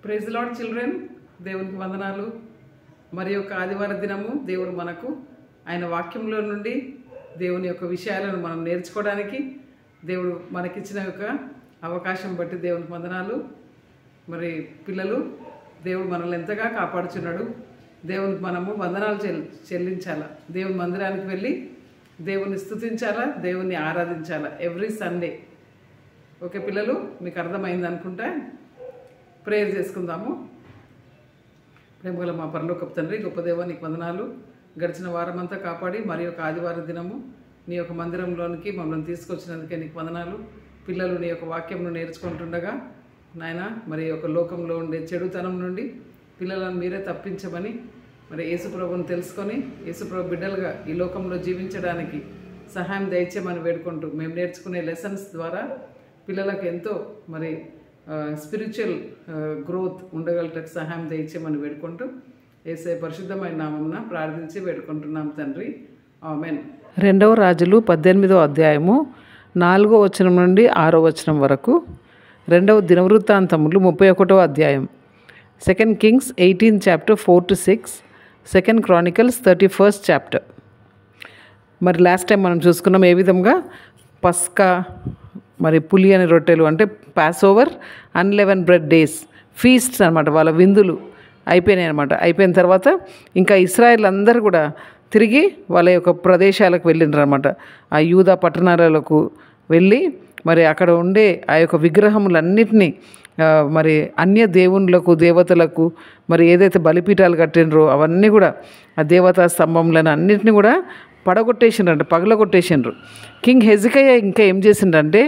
Praise lord children దేవునికి వందనాలు మరి యొక్క ఆదివార దినము దేవుడు మనకు ఆయన వాక్యంలో నుండి దేవుని యొక్క విషయాలను మనం నేర్చుకోవడానికి దేవుడు మనకిచ్చిన యొక్క అవకాశం బట్టి దేవునికి వందనాలు మరి పిల్లలు దేవుడు మనల్ని ఎంతగా కాపాడుచున్నాడు దేవునికి మనము వందనాలు చెల్ చెల్లించాలా దేవుని మందిరానికి వెళ్ళి దేవుని స్థుతించాలా దేవుని ఆరాధించాలా ఎవ్రీ సండే ఓకే పిల్లలు మీకు అర్థమైంది అనుకుంటా ప్రేయర్ చేసుకుందాము ప్రేమగల మా పరలోకపు తండ్రి గొప్ప దేవ నీకు వందనాలు గడిచిన వారమంతా కాపాడి మరి యొక్క ఆదివారం దినము నీ యొక్క మందిరంలోనికి మమ్మల్ని తీసుకొచ్చినందుకే నీకు వందనాలు పిల్లలు నీ యొక్క వాక్యంను నేర్చుకుంటుండగా నాయన మరి యొక్క లోకంలో ఉండే చెడుతనం నుండి పిల్లలను మీరే తప్పించమని మరి యేసుప్రభుని తెలుసుకొని యేసుప్రభు బిడ్డలుగా ఈ లోకంలో జీవించడానికి సహాయం దయచేయమని వేడుకుంటూ మేము నేర్చుకునే లెసన్స్ ద్వారా పిల్లలకు ఎంతో మరి స్పిరిచువల్ గ్రోత్ ఉండగలటకు సహాయం దయచేయమని వేడుకుంటూ ఏసే పరిశుద్ధమైన నామమున ప్రార్థించి వేడుకుంటున్నాం తండ్రి ఆమెన్ రెండవ రాజులు పద్దెనిమిదో అధ్యాయము నాలుగో వచనం నుండి ఆరో వచనం వరకు రెండవ దినవృత్తాంతములు ముప్పై ఒకటో అధ్యాయం second Kings eighteen chapter four to six second Chronicles thirty first chapter మరి లాస్ట్ టైం మనం చూసుకున్నాం ఏ విధంగా పస్కా మరి పులి అని రొట్టెలు అంటే Passover unleavened bread days feasts అనమాట వాళ్ళ విందులు అయిపోయినాయి అనమాట అయిపోయిన తర్వాత ఇంకా ఇస్రాయల్ అందరూ కూడా తిరిగి వాళ్ళ యొక్క ప్రదేశాలకు వెళ్ళిండ్రు అనమాట ఆ యూదా పట్టణాలకు వెళ్ళి మరి అక్కడ ఉండే ఆ యొక్క విగ్రహములన్నిటినీ ఆ, మరి అన్య దేవునులకు దేవతలకు మరి ఏదైతే బలిపీఠాలు కట్టినరో అవన్నీ కూడా ఆ దేవతా స్తంభంలను అన్నిటిని కూడా పడగొట్టేసిండ్రంట పగలగొట్టేసిండ్రు కింగ్ హెజికయ్య ఇంకా ఏం చేసిండ్రంటే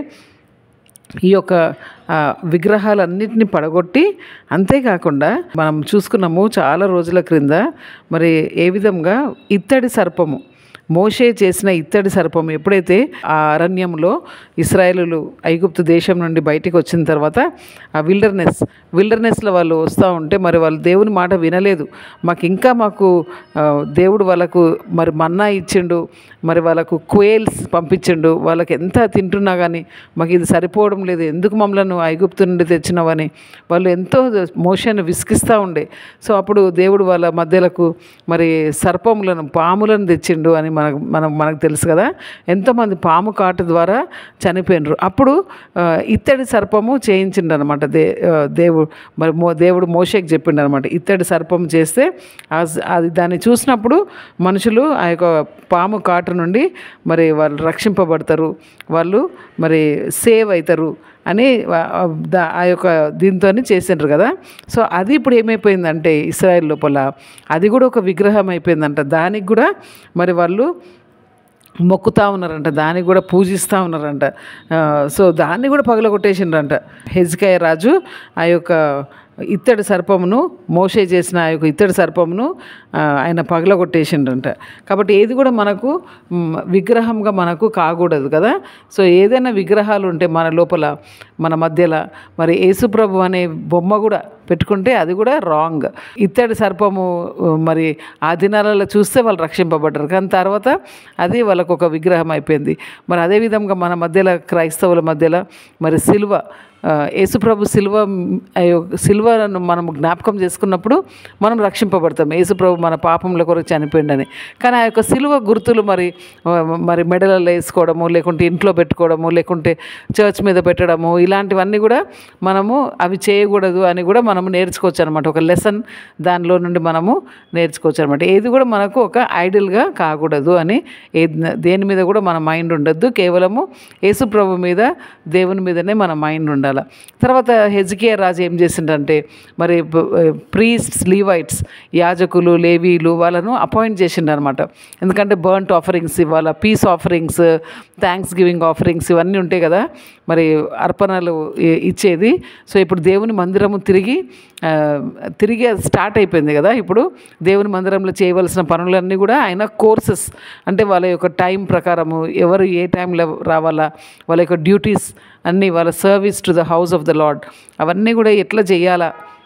ఈ యొక్క ఆ, విగ్రహాలన్నిటిని పడగొట్టి అంతేకాకుండా మనం చూసుకున్నాము చాలా రోజుల క్రింద మరి ఏ విధంగా ఇత్తడి సర్పము మోషే చేసిన ఇత్తడి సర్పం ఎప్పుడైతే ఆ అరణ్యంలో ఇస్రాయేలులు ఐగుప్తు దేశం నుండి బయటికి వచ్చిన తర్వాత ఆ విల్డర్నెస్ విల్డర్నెస్లో వాళ్ళు వస్తూ ఉంటే మరి వాళ్ళు దేవుని మాట వినలేదు మాకు ఇంకా మాకు ఆ, దేవుడు వాళ్ళకు మరి మన్నా ఇచ్చిండు మరి వాళ్ళకు క్వేల్స్ పంపించిండు వాళ్ళకి ఎంత తింటున్నా కానీ మాకు ఇది సరిపోవడం లేదు ఎందుకు మమ్మల్ని ఐగుప్తు నుండి తెచ్చినావని వాళ్ళు ఎంతో మోషాన్ని విసిగిస్తూ ఉండే సో అప్పుడు దేవుడు వాళ్ళ మధ్యలకు మరి సర్పములను పాములను తెచ్చిండు అని మనకు మనం మనకు తెలుసు కదా ఎంతోమంది పాము కాటు ద్వారా చనిపోయినరు అప్పుడు ఆ, ఇత్తడి సర్పము చేయించిండు అనమాట దే ఆ, దేవుడు మరి మో దేవుడు మోషేకి చెప్పిండు అనమాట ఇత్తడి సర్పం చేస్తే ఆ స- అది దాన్ని చూసినప్పుడు మనుషులు ఆ యొక్క పాము కాటు నుండి మరి వాళ్ళు రక్షింపబడతారు వాళ్ళు మరి సేవ్ అవుతారు అని వా- ఆ దా- ఆ యొక్క దీంతో చేసిండ్రు కదా సో అది ఇప్పుడు ఏమైపోయిందంటే ఇస్రాయల్ లోపల అది కూడా ఒక విగ్రహం అయిపోయిందంట దానికి కూడా మరి వాళ్ళు మొక్కుతా ఉన్నారంట దాన్ని కూడా పూజిస్తూ ఉన్నారంట ఆ, సో దాన్ని కూడా పగలగొట్టేసిండ్రంట హెజ్కాయ రాజు ఆ యొక్క ఇత్తడి సర్పమును మోసే చేసిన ఆ యొక్క ఇత్తడి సర్పమును ఆ, ఆయన పగలగొట్టేసిండ్రంట కాబట్టి ఏది కూడా మనకు మ్, విగ్రహంగా మనకు కాకూడదు కదా సో ఏదైనా విగ్రహాలు ఉంటే మన లోపల మన మధ్యలో మరి యేసుప్రభు అనే బొమ్మ కూడా పెట్టుకుంటే అది కూడా రాంగ్ ఇత్తడి సర్పము ఉ, మరి ఆ దినాలలో చూస్తే వాళ్ళు రక్షింపబడ్డారు కానీ తర్వాత అది వాళ్ళకు ఒక విగ్రహం అయిపోయింది మరి అదేవిధంగా మన మధ్యలో క్రైస్తవుల మధ్యలో మరి సిల్వ ఆ, యేసుప్రభు సిల్వ మ్, ఆ యొక్క సిల్వను మనం జ్ఞాపకం చేసుకున్నప్పుడు మనం రక్షింపబడతాం యేసుప్రభు మన పాపంల కొరకు చనిపోయిండని కానీ ఆ యొక్క సిలువ గుర్తులు మరి ఆ, మరి మెడలలో వేసుకోవడము లేకుంటే ఇంట్లో పెట్టుకోవడము లేకుంటే చర్చ్ మీద పెట్టడము ఇలాంటివన్నీ కూడా మనము అవి చేయకూడదు అని కూడా మనము నేర్చుకోవచ్చు అనమాట ఒక లెసన్ దానిలో నుండి మనము నేర్చుకోవచ్చు అనమాట ఏది కూడా మనకు ఒక ఐడియల్గా కాకూడదు అని ఏది దేని మీద కూడా మన మైండ్ ఉండొద్దు కేవలము యేసు ప్రభు మీద దేవుని మీదనే మన మైండ్ ఉండాలి తర్వాత హెజ్కియా రాజు ఏం చేసిండంటే మరి ప్రీస్ట్స్ లీవైట్స్ యాజకులు లేవీలు వాళ్ళను అపాయింట్ చేసిండు అనమాట ఎందుకంటే బర్ంట్ ఆఫరింగ్స్ ఇవ్వాల peace offerings thanksgiving offerings ఇవన్నీ ఉంటాయి కదా మరి అర్పణలు ఇ- ఇచ్చేది సో ఇప్పుడు దేవుని మందిరము తిరిగి ఆ, తిరిగి అది స్టార్ట్ అయిపోయింది కదా ఇప్పుడు దేవుని మందిరంలో చేయవలసిన పనులన్నీ కూడా ఆయన కోర్సెస్ అంటే వాళ్ళ యొక్క టైం ప్రకారము ఎవరు ఏ టైంలో రావాలా వాళ్ళ యొక్క డ్యూటీస్ అన్నీ వాళ్ళ service to the house of the lord అవన్నీ కూడా ఎట్లా చేయాలా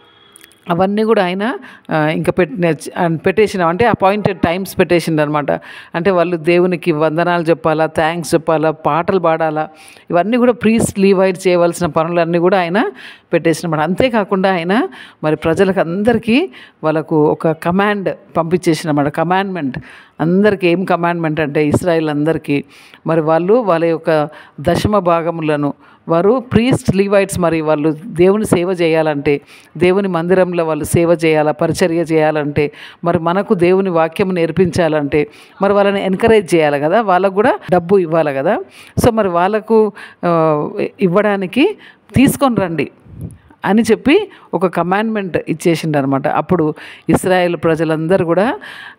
అవన్నీ కూడా ఆయన ఆ, ఇంకా పెట్టిన పెట్టేసిన అంటే అపాయింటెడ్ టైమ్స్ పెట్టేసిండు అనమాట అంటే వాళ్ళు దేవునికి వందనాలు చెప్పాలా థ్యాంక్స్ చెప్పాలా పాటలు పాడాలా ఇవన్నీ కూడా ప్రీస్ట్ లీవైట్ చేయవలసిన పనులన్నీ కూడా ఆయన పెట్టేసినమాట అంతేకాకుండా ఆయన మరి ప్రజలకు అందరికీ వాళ్ళకు ఒక కమాండ్ పంపించేసినమాట కమాండ్మెంట్ అందరికీ ఏం కమాండ్మెంట్ అంటే ఇస్రాయిల్ అందరికీ మరి వాళ్ళు వాళ్ళ యొక్క దశమ భాగములను వారు ప్రీస్ట్ లీవైట్స్ మరి వాళ్ళు దేవుని సేవ చేయాలంటే దేవుని మందిరంలో వాళ్ళు సేవ చేయాలా పరిచర్య చేయాలంటే మరి మనకు దేవుని వాక్యం నేర్పించాలంటే మరి వాళ్ళని ఎంకరేజ్ చేయాలి కదా వాళ్ళకు కూడా డబ్బు ఇవ్వాలి కదా సో మరి వాళ్ళకు ఆ, ఇవ్వడానికి తీసుకొని రండి అని చెప్పి ఒక కమాండ్మెంట్ ఇచ్చేసిండు అనమాట అప్పుడు ఇస్రాయేల్ ప్రజలందరూ కూడా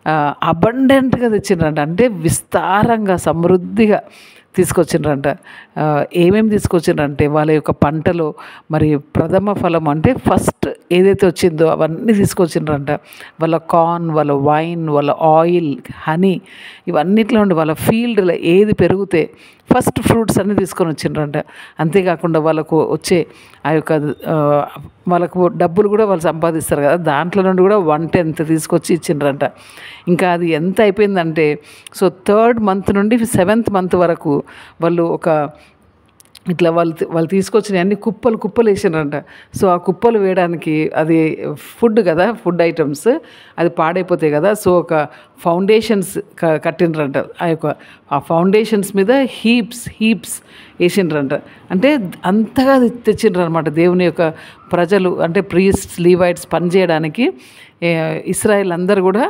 అబండెంట్గా తెచ్చిండ్రంట అంటే విస్తారంగా సమృద్ధిగా తీసుకొచ్చిండ్రంట ఆ, ఏమేమి తీసుకొచ్చిండ్రంటే వాళ్ళ యొక్క పంటలో మరి ప్రథమ ఫలం అంటే ఫస్ట్ ఏదైతే వచ్చిందో అవన్నీ తీసుకొచ్చిండ్రంట వాళ్ళ కార్న్ వాళ్ళ వైన్ వాళ్ళ ఆయిల్ హనీ ఇవన్నిట్లో ఉండి వాళ్ళ ఫీల్డ్లో ఏది పెరిగితే ఫస్ట్ ఫ్రూట్స్ అన్నీ తీసుకొని వచ్చిండ్రంట అంతేకాకుండా వాళ్ళకు వచ్చే ఆ యొక్క ఆ, వాళ్ళకు డబ్బులు కూడా వాళ్ళు సంపాదిస్తారు కదా దాంట్లో నుండి కూడా వన్ టెన్త్ తీసుకొచ్చి ఇచ్చిండ్రంట ఇంకా అది ఎంత అయిపోయిందంటే సో థర్డ్ మంత్ నుండి సెవెంత్ మంత్ వరకు వాళ్ళు ఒక ఇట్లా వాళ్ళు తీ- వాళ్ళు తీసుకొచ్చిన అన్ని కుప్పలు కుప్పలు వేసినారంట సో ఆ కుప్పలు వేయడానికి అది ఫుడ్ కదా ఫుడ్ ఐటమ్స్ అది పాడైపోతాయి కదా సో ఒక ఫౌండేషన్స్ క కట్టినరంట ఆ యొక్క ఆ ఫౌండేషన్స్ మీద హీప్స్ హీప్స్ వేసిండ్రంట అంటే అంతగా తెచ్చిండ్రు అనమాట దేవుని యొక్క ప్రజలు అంటే ప్రీస్ట్ లీవైట్స్ పనిచేయడానికి ఏ, ఇస్రాయేల్ అందరు కూడా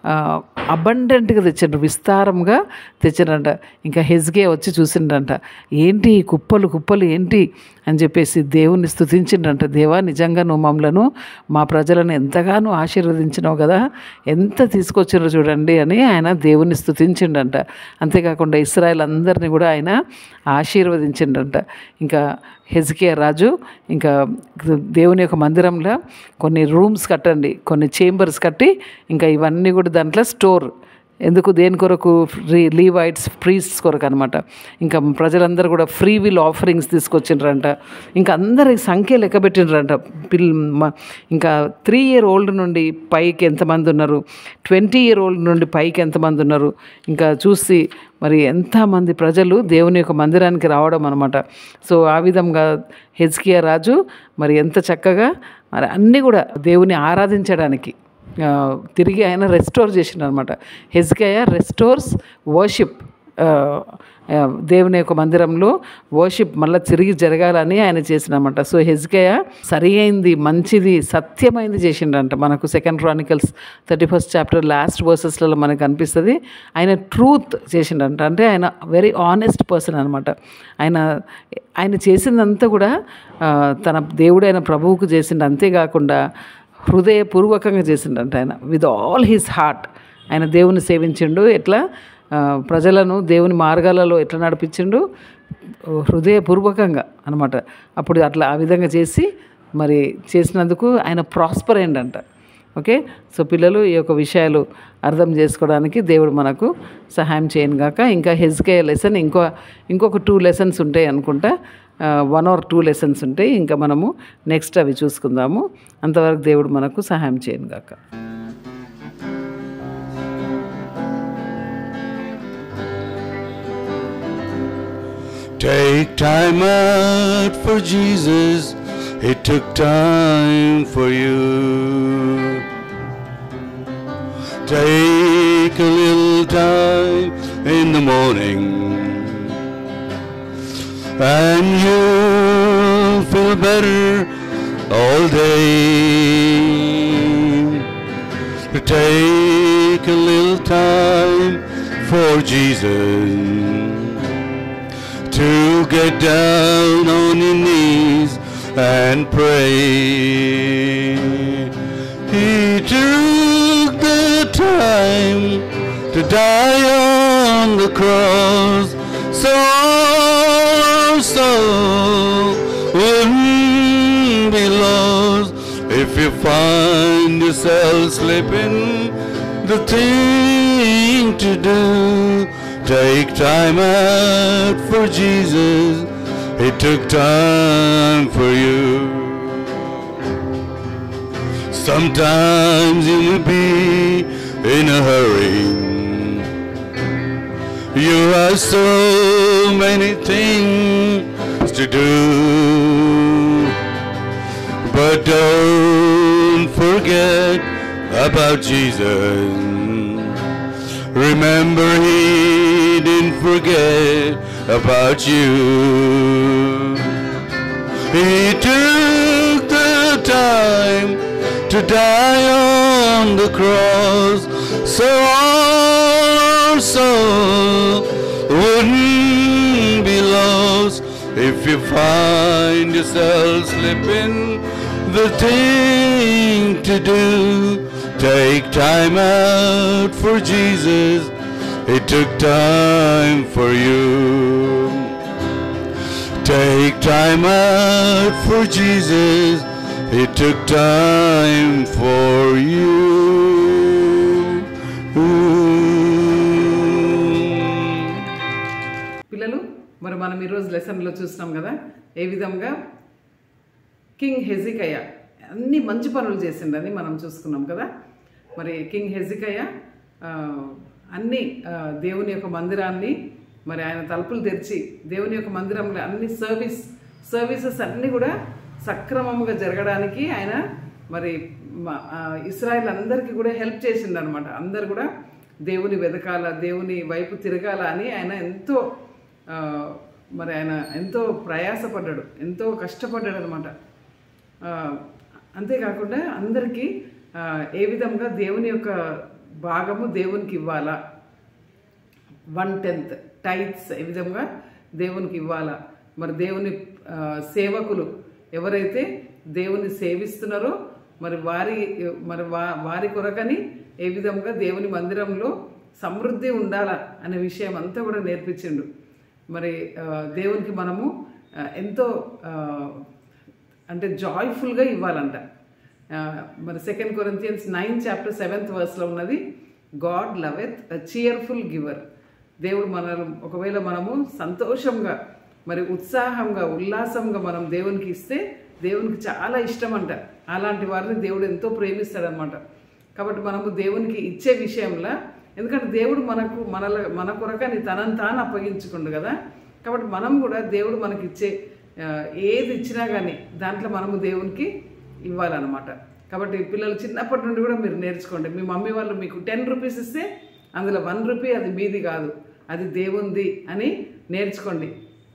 అబండెంట్గా తెచ్చిండ్రు విస్తారంగా తెచ్చిండ్రంట ఇంకా హెజ్గే వచ్చి చూసిండ్రంట ఏంటి ఈ కుప్పలు కుప్పలు ఏంటి అని చెప్పేసి దేవుని స్తుతించిండ్రంట దేవా నిజంగా నువ్వు మమ్మలను మా ప్రజలను ఎంతగానో ఆశీర్వదించినావు కదా ఎంత తీసుకొచ్చిండ్రో చూడండి అని ఆయన దేవుని స్తుతించిండంట అంతేకాకుండా ఇస్రాయల్ అందరినీ కూడా ఆయన ఆశీర్వదించిండంట ఇంకా హెజ్కియా రాజు ఇంకా దేవుని యొక్క మందిరంలో కొన్ని రూమ్స్ కట్టండి కొన్ని చేంబర్స్ కట్టి ఇంకా ఇవన్నీ కూడా దాంట్లో స్టోర్ ఎందుకు దేని కొరకు ఫ్రీ లీవైట్స్ ప్రీస్ కొరకు అనమాట ఇంకా ప్రజలందరూ కూడా ఫ్రీ విల్ ఆఫరింగ్స్ తీసుకొచ్చిండ్రంట ఇంకా అందరి సంఖ్య లెక్క పెట్టిండ్రంట పిల్ మ- ఇంకా త్రీ ఇయర్ ఓల్డ్ నుండి పైకి ఎంతమంది ఉన్నారు ట్వంటీ ఇయర్ ఓల్డ్ నుండి పైకి ఎంతమంది ఉన్నారు ఇంకా చూసి మరి ఎంతమంది ప్రజలు దేవుని యొక్క మందిరానికి రావడం అనమాట సో ఆ విధంగా హెజ్కియా రాజు మరి ఎంత చక్కగా మరి అన్నీ కూడా దేవుని ఆరాధించడానికి ఆ, తిరిగి ఆయన రెస్టోర్ చేసిండు అనమాట హెజ్కయ రెస్టోర్స్ వర్షిప్ దేవుని యొక్క మందిరంలో వర్షిప్ మళ్ళీ తిరిగి జరగాలని ఆయన చేసినమాట సో హెజ్కయ సరి అయింది మంచిది సత్యమైంది చేసిండంట మనకు second Chronicles thirty first chapter last వర్సెస్లలో మనకు అనిపిస్తుంది ఆయన ట్రూత్ చేసిండంట అంటే ఆయన వెరీ ఆనెస్ట్ పర్సన్ అనమాట ఆయన ఆయన చేసిందంతా కూడా ఆ, తన దేవుడైన ప్రభువుకు చేసిండు అంతేకాకుండా హృదయపూర్వకంగా చేసిండంట ఆయన విత్ ఆల్ హిస్ హార్ట్ ఆయన దేవుని సేవించిండు ఎట్లా ఆ, ప్రజలను దేవుని మార్గాలలో ఎట్లా నడిపించిండు హృదయపూర్వకంగా అనమాట అప్పుడు అట్లా ఆ విధంగా చేసి మరి చేసినందుకు ఆయన ప్రాస్పర్ అయిందంట ఓకే సో పిల్లలు ఈ యొక్క విషయాలు అర్థం చేసుకోవడానికి దేవుడు మనకు సహాయం చేయను గాక ఇంకా హెజ్కే లెసన్ ఇంకో ఇంకొక టూ లెసన్స్ ఉంటాయి అనుకుంటా వన్ ఆర్ టూ లెసన్స్ ఉంటాయి ఇంకా మనము నెక్స్ట్ అవి చూసుకుందాము అంతవరకు దేవుడు మనకు సహాయం చేయను గాక Take time out for Jesus. He took time for you. Take a little time in the morning and you'll feel better all day. Take a little time for Jesus to get down on your knees and pray. He took the time to die on the cross so our soul wouldn't be lost if you find yourself slipping the thing to do take time out for jesus he took time for you sometimes you may be in a hurry you have so many things to do But don't forget about Jesus. Remember, He didn't forget about you. He took the time to die on the cross so our soul wouldn't be lost if you find yourself slipping the thing to do take time out for jesus it took time for you Take time out for Jesus. It took time for you. పిల్లలు మరి మనం ఈరోజు లెసన్లో చూస్తున్నాం కదా ఏ విధంగా king హెజికయ్య అన్ని మంచి పనులు చేసిండని మనం చూసుకున్నాం కదా మరి కింగ్ హెజికయ్య ఆ, అన్ని ఆ, దేవుని యొక్క మందిరాన్ని మరి ఆయన తలుపులు తెరిచి దేవుని యొక్క మందిరంలో అన్ని సర్వీస్ సర్వీసెస్ అన్నీ కూడా సక్రమంగా జరగడానికి ఆయన మరి మ- ఆ, ఇస్రాయల్ అందరికీ కూడా హెల్ప్ చేసిండు అనమాట అందరు కూడా దేవుని వెతకాల దేవుని వైపు తిరగాల అని ఆయన ఎంతో ఆ, మరి ఆయన ఎంతో ప్రయాసపడ్డాడు ఎంతో కష్టపడ్డాడు అనమాట అంతేకాకుండా అందరికీ ఆ, ఏ విధంగా దేవుని యొక్క భాగము దేవునికి ఇవ్వాలా వన్ టెన్త్ టైట్స్ ఏ విధంగా దేవునికి ఇవ్వాలా మరి దేవుని ఆ, సేవకులు ఎవరైతే దేవుని సేవిస్తున్నారో మరి వారి మరి వా వారి కొరకని ఏ విధంగా దేవుని మందిరంలో సమృద్ధి ఉండాలా అనే విషయం అంతా కూడా నేర్పించిండు మరి ఆ, దేవునికి మనము ఆ, ఎంతో ఆ, అంటే జాయ్ఫుల్గా ఇవ్వాలంట ఆ, మరి second Corinthians nine chapter seventh వర్స్లో ఉన్నది God loveth cheerful giver దేవుడు మన ఒకవేళ మనము సంతోషంగా మరి ఉత్సాహంగా ఉల్లాసంగా మనం దేవునికి ఇస్తే దేవునికి చాలా ఇష్టం అంట అలాంటి వారిని దేవుడు ఎంతో ప్రేమిస్తాడనమాట కాబట్టి మనము దేవునికి ఇచ్చే విషయంలో ఎందుకంటే దేవుడు మనకు మనల మన కొరకని తనని తాను అప్పగించుకుండు కదా కాబట్టి మనం కూడా దేవుడు మనకి ఇచ్చే ఆ, ఏది ఇచ్చినా కానీ దాంట్లో మనము దేవునికి ఇవ్వాలన్నమాట కాబట్టి పిల్లలు చిన్నప్పటి నుండి కూడా మీరు నేర్చుకోండి మీ మమ్మీ వాళ్ళు మీకు టెన్ రూపీస్ ఇస్తే అందులో వన్ రూపీ అది మీది కాదు అది దేవుంది అని నేర్చుకోండి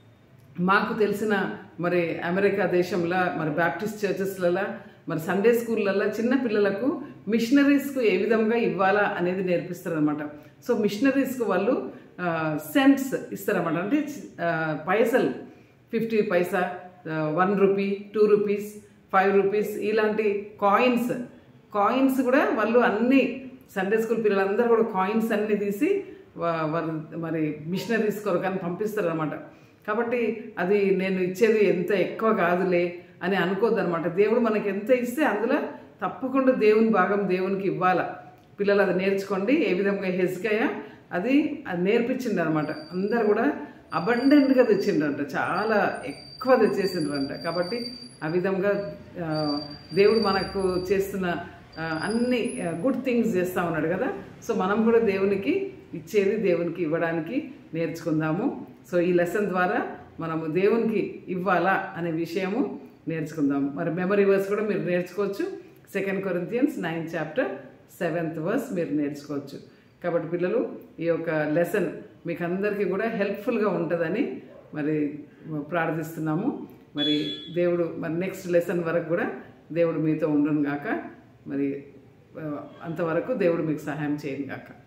మాకు తెలిసిన మరి అమెరికా దేశంలో మరి బాప్టిస్ట్ చర్చెస్లలో మరి సండే స్కూళ్ళల్లో చిన్న పిల్లలకు మిషనరీస్కు ఏ విధంగా ఇవ్వాలా అనేది నేర్పిస్తారనమాట సో మిషనరీస్కు వాళ్ళు సెంట్స్ ఇస్తారన్నమాట అంటే ఆ, పైసలు fifty paisa one rupee two rupees five rupees ఇలాంటి కాయిన్స్ కాయిన్స్ కూడా వాళ్ళు అన్ని సండే స్కూల్ పిల్లలందరూ కూడా కాయిన్స్ అన్ని తీసి వా- వారు మరి మిషనరీస్ కొరకని పంపిస్తారు అనమాట కాబట్టి అది నేను ఇచ్చేది ఎంత ఎక్కువ కాదులే అని అనుకోద్దు అనమాట దేవుడు మనకి ఎంత ఇస్తే అందులో తప్పకుండా దేవుని భాగం దేవునికి ఇవ్వాలా పిల్లలు అది నేర్చుకోండి ఏ విధంగా హెజ్కాయ అది అది నేర్పించిండు అనమాట అందరు కూడా అబండెంట్గా తెచ్చిండ్రంట చాలా ఎక్కువ తెచ్చేసిండ్రంట కాబట్టి ఆ విధంగా ఆ, దేవుడు మనకు చేస్తున్న ఆ, అన్ని గుడ్ థింగ్స్ చేస్తూ ఉన్నాడు కదా సో మనం కూడా దేవునికి ఇచ్చేది దేవునికి ఇవ్వడానికి నేర్చుకుందాము సో ఈ లెసన్ ద్వారా మనము దేవునికి ఇవ్వాలా అనే విషయము నేర్చుకుందాం మరి మెమరీ వర్స్ కూడా మీరు నేర్చుకోవచ్చు second Corinthians nine chapter seventh verse మీరు నేర్చుకోవచ్చు కాబట్టి పిల్లలు ఈ యొక్క లెసన్ మీకు అందరికీ కూడా హెల్ప్ఫుల్గా ఉంటుందని మరి ప్రార్థిస్తున్నాము మరి దేవుడు మరి నెక్స్ట్ లెసన్ వరకు కూడా దేవుడు మీతో ఉండను గాక మరి ఆ, అంతవరకు దేవుడు మీకు సహాయం చేయను గాక